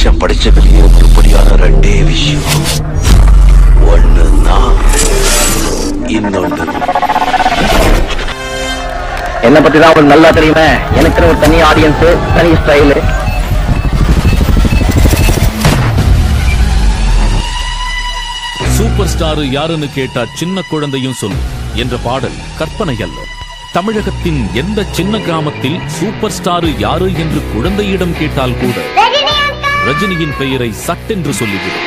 மனுஷன் படிச்சதுலயே உருப்படியான ரெண்டே விஷயம் ஒண்ணு நான் இன்னொன்று என்ன பத்தி தான் உங்களுக்கு நல்லா தெரியுமே எனக்கு ஒரு தனி ஆடியன்ஸ் தனி ஸ்டைலு சூப்பர் ஸ்டார் யாருன்னு கேட்டா சின்ன குழந்தையும் சொல்லும் என்ற பாடல் கற்பனை அல்ல தமிழகத்தின் எந்த சின்ன கிராமத்தில் சூப்பர் ஸ்டார் யாரு என்று குழந்தையிடம் கேட்டால் கூட ரஜினியின் பெயரை சட்டென்று சொல்லிவிடும்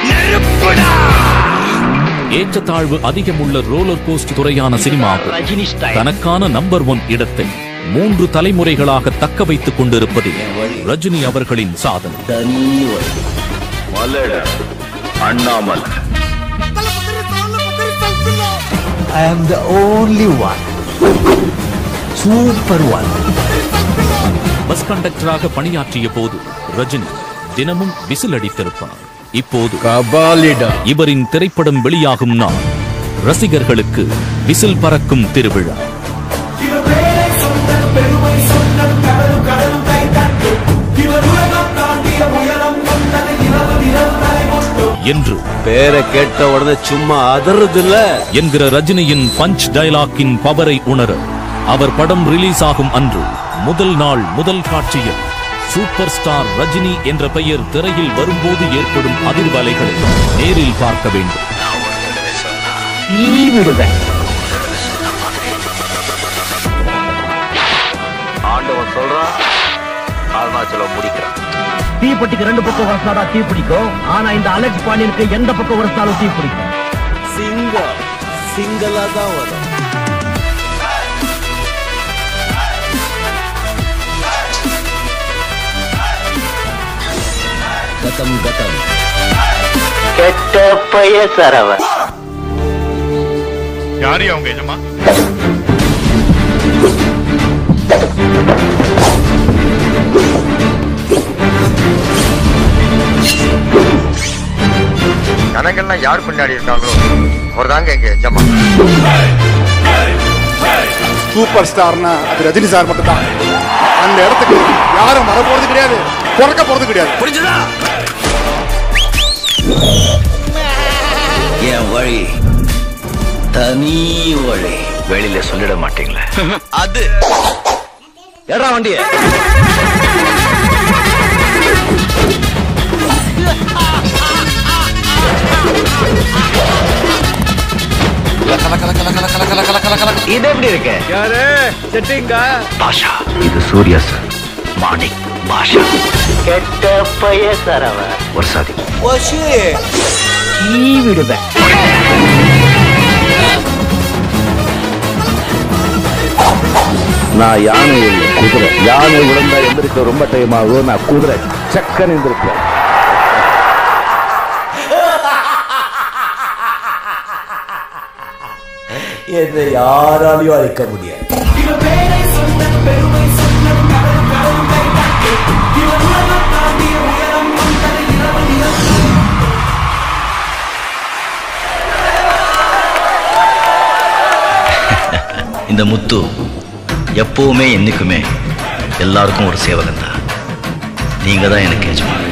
ஏற்றத்தாழ்வு அதிகமுள்ள ரோலர் கோஸ்ட் துறையான சினிமாவில் ரஜினி ஸ்டைல் தனக்கான நம்பர் ஒன் இடத்தை மூன்று தலைமுறைகளாக தக்க வைத்துக் கொண்டிருப்பது ரஜினி அவர்களின் சாதனை தனி வழி மலட Annamalai I am the only one. Super one. Bus கண்டக்டராக பணியாற்றிய போது ரஜினி தினமும் விசில் அடித்திருப்பார் இப்போது Kabalida. இவரின் திரைப்படம் வெளியாகும் நாள் ரசிகர்களுக்கு விசில் பறக்கும் திருவிழா என்று பேரை கேட்ட உடனே சும்மா அதறது இல்ல என்கிற ரஜினியின் பஞ்ச் டயலாக்கின் பவரை உணர அவர் படம் ரிலீஸ் ஆகும் அன்று முதல் நாள் முதல் காட்சியில் சூப்பர் ஸ்டார் ரஜினி என்ற பெயர் திரையில் வரும்போது ஏற்படும் அதிர்வலைகளை நேரில் பார்க்க வேண்டும் தீ விடுவேன் ஆண்டவன் சொல்றான் அருணாச்சலம் முடிக்கிறான் தீப்பெட்டிக்கு ரெண்டு பக்கம் வரசாடா தீ பிடிக்கும் ஆனா இந்த அலெக்ஸ் பாண்டியனுக்கு எந்த பக்கம் வரசாலும் தீ பிடிக்கும் சிங்கம் சிங்கலா தான் வரும் கதம் கதம் கெட்ட பைய சரவன் யாரு அவங்க எஜமா ஜனங்கள்லாம் யார் பின்னாடி இருக்காங்களோ அவர் தாங்க எங்க எஜமா சூப்பர் ஸ்டார்னா அது ரஜினி சார் மட்டும் தான் அந்த இடத்துக்கு யாரும் வர போறது கிடையாது பிறக்க போறது கிடையாது புரிஞ்சுதா என் வழி தனி வழி வெளியில சொல்லிட மாட்டீங்களே அது ஏடா வண்டிய இது எப்படி இருக்கு பாஷா இது சூர்யா சார் மாணிக் பாஷா கெட்ட பைய சரவன் ஒரு சாதி தீ விடுவேன் நான் யானை இல்லை குதிரை யானை விழுந்தா எந்திரிக்க ரொம்ப டைம் ஆகும் நான் குதிரை சக்கன் எந்திருப்பேன் என்னை யாராலையும் அழிக்க முடியாது இந்த முத்து எப்பவுமே என்னைக்குமே எல்லாருக்கும் ஒரு சேவகன் தான் நீங்க தான் எனக்கு எஜமான்